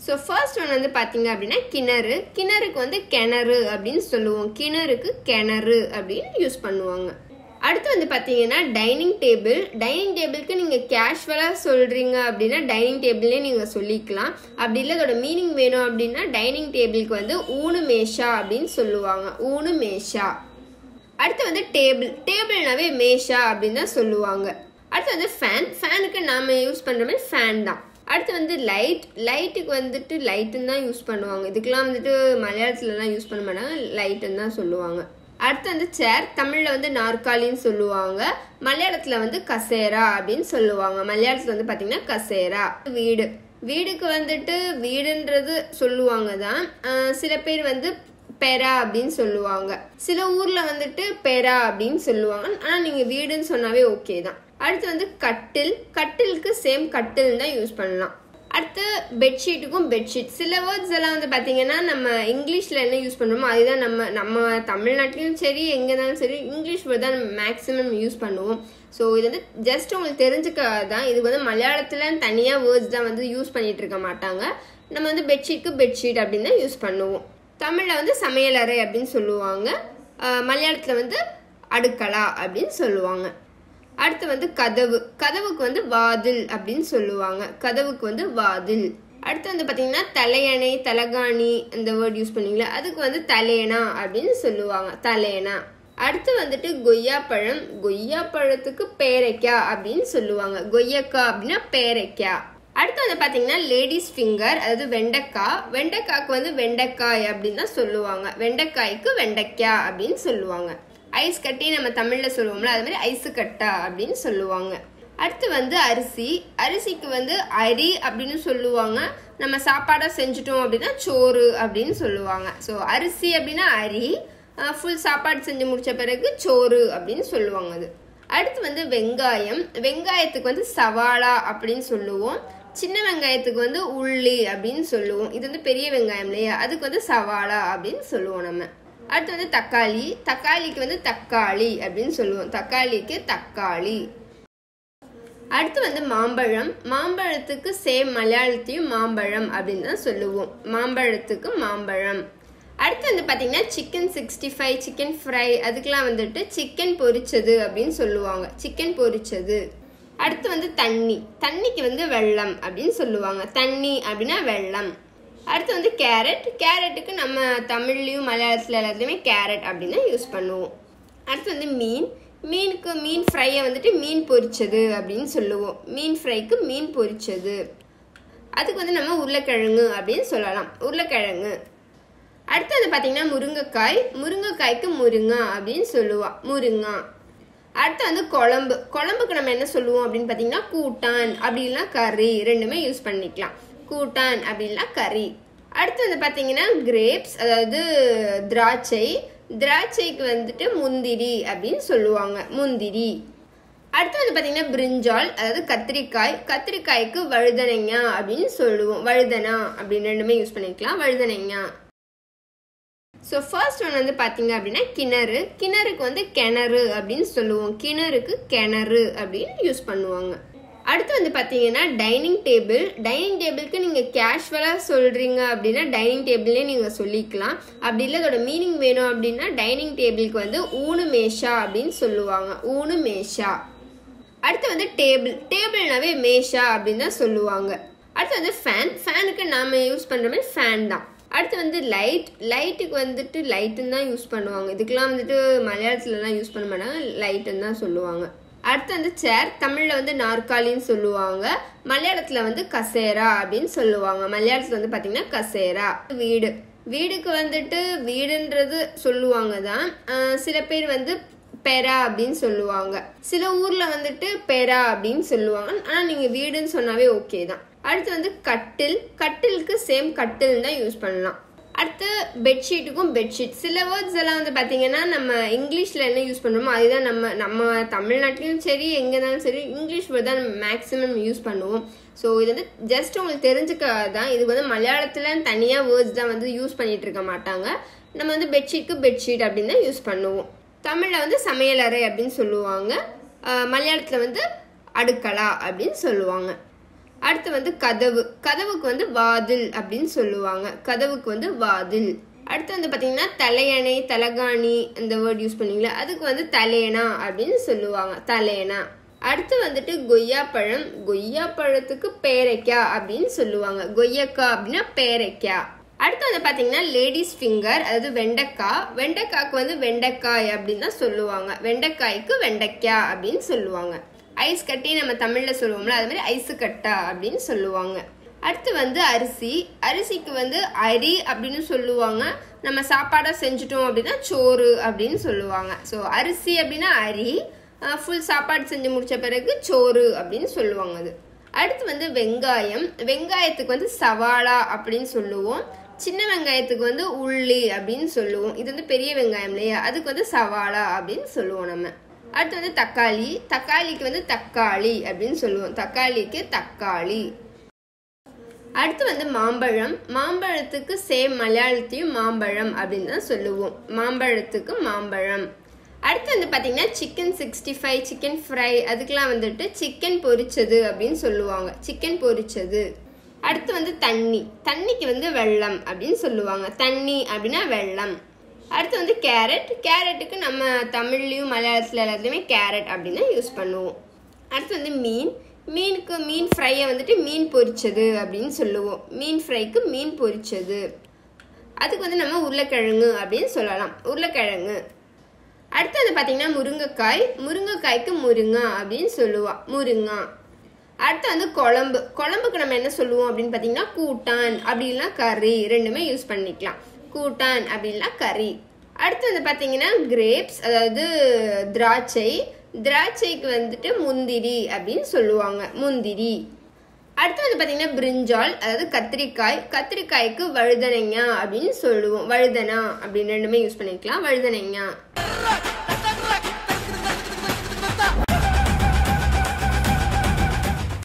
so first one வந்து பார்த்தீங்க அப்படின்னா கிணறு கிணறுக்கு வந்து கிணறு அப்படின்னு சொல்லுவோம் கிணறுக்கு கிணறு அப்படின்னு யூஸ் பண்ணுவாங்க அடுத்து வந்து பார்த்தீங்கன்னா டைனிங் டேபிள் டைனிங் டேபிளுக்கு நீங்கள் கேஷுவலாக சொல்கிறீங்க அப்படின்னா டைனிங் டேபிள்னே நீங்கள் சொல்லிக்கலாம் அப்படி இல்லை அதோட மீனிங் வேணும் அப்படின்னா டைனிங் டேபிளுக்கு வந்து ஊனு மேஷா அப்படின்னு சொல்லுவாங்க ஊனு மேஷா அடுத்து வந்து டேபிள் டேபிள்னாவே மேஷா அப்படின்னு தான் சொல்லுவாங்க அடுத்து வந்து ஃபேன் ஃபேனுக்கு நாம யூஸ் பண்ணுற மாதிரி ஃபேன் தான் அடுத்து வந்து லைட் லைட்டுக்கு வந்துட்டு லைட்டுன்னு தான் யூஸ் பண்ணுவாங்க இதுக்கெல்லாம் வந்துட்டு மலையாளத்துலலாம் யூஸ் பண்ண மாட்டாங்க லைட்டுன்னு தான் சொல்லுவாங்க அடுத்து வந்து சேர் தமிழில் வந்து நாற்காலின்னு சொல்லுவாங்க மலையாளத்தில் வந்து கசேரா அப்படின்னு சொல்லுவாங்க மலையாளத்தில் வந்து பார்த்தீங்கன்னா கசேரா வீடு வீடுக்கு வந்துட்டு வீடுன்றது சொல்லுவாங்க தான் ஆஹ் சில பேர் வந்து பெரா அப்படின்னு சொல்லுவாங்க சில ஊர்ல வந்துட்டு பெரா அப்படின்னு சொல்லுவாங்க ஆனா நீங்க வீடுன்னு சொன்னாவே ஓகே தான் அடுத்து வந்து கட்டில் கட்டிலுக்கு சேம் கட்டில் தான் யூஸ் பண்ணலாம் அடுத்து பெட்ஷீட்டுக்கும் பெட்ஷீட் சில வேர்ட்ஸ் எல்லாம் வந்து பார்த்தீங்கன்னா நம்ம இங்கிலீஷில் என்ன யூஸ் பண்ணுறோமோ அதுதான் நம்ம நம்ம தமிழ்நாட்டிலையும் சரி எங்கே இருந்தாலும் சரி இங்கிலீஷ் வேர்ட் தான் மேக்ஸிமம் யூஸ் பண்ணுவோம் ஸோ இது வந்து ஜஸ்ட் உங்களுக்கு தெரிஞ்சுக்க தான் இது வந்து மலையாளத்தில் தனியாக வேர்ட்ஸ் தான் வந்து யூஸ் பண்ணிட்டு இருக்க மாட்டாங்க நம்ம வந்து பெட்ஷீட்க்கு பெட்ஷீட் அப்படின்னு தான் யூஸ் பண்ணுவோம் தமிழில் வந்து சமையலறை அப்படின்னு சொல்லுவாங்க மலையாளத்தில் வந்து அடுக்களா அப்படின்னு சொல்லுவாங்க அடுத்து வந்து கதவு கதவுக்கு வந்து வாதில் அப்படின்னு சொல்லுவாங்க கதவுக்கு வந்து வாதில் அடுத்து வந்து பார்த்தீங்கன்னா தலையணை தலகாணி இந்த வேர்ட் யூஸ் பண்ணீங்களா அதுக்கு வந்து தலையணா அப்படின்னு சொல்லுவாங்க தலையணா அடுத்து வந்துட்டு கொய்யாப்பழம் கொய்யாப்பழத்துக்கு பேரைக்கா அப்படின்னு சொல்லுவாங்க கொய்யக்கா அப்படின்னா பேரைக்கா அடுத்து வந்து பார்த்தீங்கன்னா லேடிஸ் ஃபிங்கர் அதாவது வெண்டைக்காய் வெண்டைக்காய்க்கு வந்து வெண்டைக்காய் அப்படின்னு தான் சொல்லுவாங்க வெண்டைக்காய்க்கு வெண்டைக்காய் அப்படின்னு சொல்லுவாங்க ஐஸ் கட்டி நம்ம தமிழில் சொல்லுவோம்ல அது மாதிரி ஐஸு கட்டா அப்படின்னு சொல்லுவாங்க அடுத்து வந்து அரிசி அரிசிக்கு வந்து அரி அப்படின்னு சொல்லுவாங்க நம்ம சாப்பாடாக செஞ்சுட்டோம் அப்படின்னா சோறு அப்படின்னு சொல்லுவாங்க ஸோ அரிசி அப்படின்னா அரி ஃபுல் சாப்பாடு செஞ்சு முடிச்ச பிறகு சோறு அப்படின்னு சொல்லுவாங்க அது அடுத்து வந்து வெங்காயம் வெங்காயத்துக்கு வந்து சவாலா அப்படின்னு சொல்லுவோம் சின்ன வெங்காயத்துக்கு வந்து உள்ளி அப்படின்னு சொல்லுவோம் இது வந்து பெரிய வெங்காயம் இல்லையா அதுக்கு வந்து சவாலா அப்படின்னு சொல்லுவோம் நம்ம அடுத்து வந்து தக்காளி தக்காளிக்கு வந்து தக்காளி அப்படின்னு சொல்லுவோம் தக்காளிக்கு தக்காளி அடுத்து வந்து மாம்பழம் மாம்பழத்துக்கு சேம் மலையாளத்தையும் மாம்பழம் அப்படின்னு தான் சொல்லுவோம் மாம்பழத்துக்கு மாம்பழம் அடுத்து வந்து பார்த்தீங்கன்னா chicken sixty five chicken fry அதுக்கெலாம் வந்துட்டு சிக்கன் பொரிச்சது அப்படின்னு சொல்லுவாங்க சிக்கன் பொரிச்சது அடுத்து வந்து தண்ணி தண்ணிக்கு வந்து வெள்ளம் அப்படின்னு சொல்லுவாங்க தண்ணி அப்படின்னா வெள்ளம் அடுத்து வந்து கேரட் கேரட்டுக்கு நம்ம தமிழ்லையும் மலையாளத்தில் எல்லாத்துலேயுமே கேரட் அப்படின்னு யூஸ் பண்ணுவோம் அடுத்து வந்து மீன் மீனுக்கு மீன் ஃப்ரையை வந்துட்டு மீன் பொரிச்சது அப்படின்னு சொல்லுவோம் மீன் ஃப்ரைக்கு மீன் பொரிச்சது அதுக்கு வந்து நம்ம உருளைக்கிழங்கு அப்படின்னு சொல்லலாம் உருளைக்கிழங்கு அடுத்து வந்து பார்த்தீங்கன்னா முருங்கைக்காய் முருங்கைக்காய்க்கு முருங்கா அப்படின்னு சொல்லுவா முருங்கா அடுத்து வந்து குழம்பு குழம்புக்கு நம்ம என்ன சொல்லுவோம் அப்படின்னு பார்த்தீங்கன்னா கூட்டான் அப்படின்னா கறி ரெண்டுமே யூஸ் பண்ணிக்கலாம் கூட்டான் அப்படின்னா கறி அடுத்து வந்து பார்த்தீங்கன்னா கிரேப்ஸ் அதாவது திராட்சை திராட்சைக்கு வந்துட்டு முந்திரி அப்படின்னு சொல்லுவாங்க முந்திரி அடுத்து வந்து பார்த்தீங்கன்னா பிரிஞ்சால் அதாவது கத்திரிக்காய் கத்திரிக்காய்க்கு வழுதனைங்கா அப்படின்னு சொல்லுவோம் வழுதனா அப்படின்னு ரெண்டுமே யூஸ் பண்ணிக்கலாம் வழுதனைங்கா ஸோ ஃபர்ஸ்ட் ஒன் வந்து பார்த்தீங்க அப்படின்னா கிணறு கிணறுக்கு வந்து கிணறு அப்படின்னு சொல்லுவோம் கிணறுக்கு கிணறு அப்படின்னு யூஸ் பண்ணுவாங்க அடுத்து வந்து பார்த்தீங்கன்னா டைனிங் டேபிள் டைனிங் டேபிளுக்கு நீங்கள் கேஷுவலாக சொல்கிறீங்க அப்படின்னா டைனிங் டேபிள்னே நீங்கள் சொல்லிக்கலாம் அப்படி இல்லை அதோட மீனிங் வேணும் அப்படின்னா டைனிங் டேபிளுக்கு வந்து ஊனு மேஷா அப்படின்னு சொல்லுவாங்க ஊனு மேஷா அடுத்து வந்து டேபிள் டேபிள்னாவே மேஷா அப்படின்னு தான் சொல்லுவாங்க அடுத்து வந்து ஃபேன் ஃபேனுக்கு நாம யூஸ் பண்ணுற மாதிரி ஃபேன் தான் அடுத்து வந்து லைட் லைட்டுக்கு வந்துட்டு லைட்டுன்னு தான் யூஸ் பண்ணுவாங்க இதுக்கெல்லாம் வந்துட்டு மலையாளத்துலலாம் யூஸ் பண்ண மாட்டாங்க லைட்டுன்னு தான் சொல்லுவாங்க அடுத்து வந்து சேர் தமிழில் வந்து நாற்காலின்னு சொல்லுவாங்க மலையாளத்தில் வந்து கசேரா அப்படின்னு சொல்லுவாங்க மலையாளத்தில் வந்து பார்த்தீங்கன்னா கசேரா வீடு வீடுக்கு வந்துட்டு வீடுன்றது சொல்லுவாங்க தான் ஆஹ் சில பேர் வந்து பெரா அப்படின்னு சொல்லுவாங்க சில ஊர்ல வந்துட்டு பெரா அப்படின்னு சொல்லுவாங்க ஆனா நீங்க வீடுன்னு சொன்னாவே ஓகே தான் அடுத்து வந்து கட்டில் கட்டிலுக்கு சேம் கட்டில் தான் யூஸ் பண்ணலாம் அடுத்து பெட்ஷீட்டுக்கும் பெட்ஷீட் சில வேர்ட்ஸ் எல்லாம் வந்து பார்த்தீங்கன்னா நம்ம இங்கிலீஷில் என்ன யூஸ் பண்ணுறோமோ அதுதான் நம்ம நம்ம தமிழ்நாட்டிலையும் சரி எங்கே இருந்தாலும் சரி இங்கிலீஷ் வேர்ட் தான் மேக்ஸிமம் யூஸ் பண்ணுவோம் ஸோ இது வந்து ஜஸ்ட் உங்களுக்கு தெரிஞ்சுக்க தான் இது வந்து மலையாளத்தில் தனியாக வேர்ட்ஸ் தான் வந்து யூஸ் பண்ணிட்டு இருக்க மாட்டாங்க நம்ம வந்து பெட்ஷீட்க்கு பெட்ஷீட் அப்படின்னு தான் யூஸ் பண்ணுவோம் தமிழில் வந்து சமையலறை அப்படின்னு சொல்லுவாங்க மலையாளத்தில் வந்து அடுக்களா அப்படின்னு சொல்லுவாங்க அடுத்து வந்து கதவு கதவுக்கு வந்து வாதில் அப்படின்னு சொல்லுவாங்க கதவுக்கு வந்து வாதில் அடுத்து வந்து பார்த்தீங்கன்னா தலையணை தலகாணி இந்த வேர்ட் யூஸ் பண்ணீங்களா அதுக்கு வந்து தலையணா அப்படின்னு சொல்லுவாங்க தலையணா அடுத்து வந்துட்டு கொய்யாப்பழம் கொய்யாப்பழத்துக்கு பேரைக்காய் அப்படின்னு சொல்லுவாங்க கொய்யக்காய் அப்படின்னா பேரைக்காய் அடுத்து வந்து பார்த்தீங்கன்னா லேடிஸ் ஃபிங்கர் அதாவது வெண்டைக்காய் வெண்டைக்காய்க்கு வந்து வெண்டைக்காய் அப்படின்னு தான் சொல்லுவாங்க வெண்டைக்காய்க்கு வெண்டைக்காய் அப்படின்னு சொல்லுவாங்க ஐஸ் கட்டி நம்ம தமிழில் சொல்லுவோம்ல அது மாதிரி ஐஸு கட்டா அப்படின்னு சொல்லுவாங்க அடுத்து வந்து அரிசி அரிசிக்கு வந்து அரி அப்படின்னு சொல்லுவாங்க நம்ம சாப்பாடாக செஞ்சுட்டோம் அப்படின்னா சோறு அப்படின்னு சொல்லுவாங்க ஸோ அரிசி அப்படின்னா அரி ஃபுல் சாப்பாடு செஞ்சு முடிச்ச பிறகு சோறு அப்படின்னு சொல்லுவாங்க அது அடுத்து வந்து வெங்காயம் வெங்காயத்துக்கு வந்து சவாலா அப்படின்னு சொல்லுவோம் சின்ன வெங்காயத்துக்கு வந்து உள்ளி அப்படின்னு சொல்லுவோம் இது வந்து பெரிய வெங்காயம் இல்லையா அதுக்கு வந்து சவாலா அப்படின்னு சொல்லுவோம் நம்ம அடுத்து வந்து தக்காளி தக்காளிக்கு வந்து தக்காளி அப்படின்னு சொல்லுவோம் தக்காளிக்கு தக்காளி அடுத்து வந்து மாம்பழம் மாம்பழத்துக்கு சேம் மலையாளத்தையும் மாம்பழம் அப்படின்னு தான் சொல்லுவோம் மாம்பழத்துக்கு மாம்பழம் அடுத்து வந்து பார்த்தீங்கன்னா chicken sixty five chicken fry அதுக்கெலாம் வந்துட்டு சிக்கன் பொரிச்சது அப்படின்னு சொல்லுவாங்க சிக்கன் பொரிச்சது அடுத்து வந்து தண்ணி தண்ணிக்கு வந்து வெள்ளம் அப்படின்னு சொல்லுவாங்க தண்ணி அப்படின்னா வெள்ளம் அடுத்து வந்து கேரட் கேரட்டுக்கு நம்ம தமிழ்லையும் மலையாளத்தில் எல்லாத்துலேயுமே கேரட் அப்படின்னு தான் யூஸ் பண்ணுவோம் அடுத்து வந்து மீன் மீனுக்கு மீன் ஃப்ரையை வந்துட்டு மீன் பொரிச்சது அப்படின்னு சொல்லுவோம் மீன் ஃப்ரைக்கு மீன் பொரிச்சது அதுக்கு வந்து நம்ம உருளைக்கிழங்கு அப்படின்னு சொல்லலாம் உருளைக்கிழங்கு அடுத்து வந்து பார்த்தீங்கன்னா முருங்கைக்காய் முருங்கைக்காய்க்கு முருங்கா அப்படின்னு சொல்லுவா முருங்கா அடுத்து வந்து குழம்பு குழம்புக்கு நம்ம என்ன சொல்லுவோம் அப்படின்னு பார்த்தீங்கன்னா கூட்டான் அப்படின்னா கறி ரெண்டுமே யூஸ் பண்ணிக்கலாம் கூட்டான் அப்படின்னா கறி அடுத்து வந்து பார்த்தீங்கன்னா கிரேப்ஸ் அதாவது திராட்சை திராட்சைக்கு வந்துட்டு முந்திரி அப்படின்னு சொல்லுவாங்க முந்திரி அடுத்து வந்து பார்த்தீங்கன்னா பிரிஞ்சால் அதாவது கத்திரிக்காய் கத்திரிக்காய்க்கு வழுதனைங்க அப்படின்னு சொல்லுவோம் வழுதனா அப்படின்னு ரெண்டுமே யூஸ் பண்ணிக்கலாம் வழுதனைங்க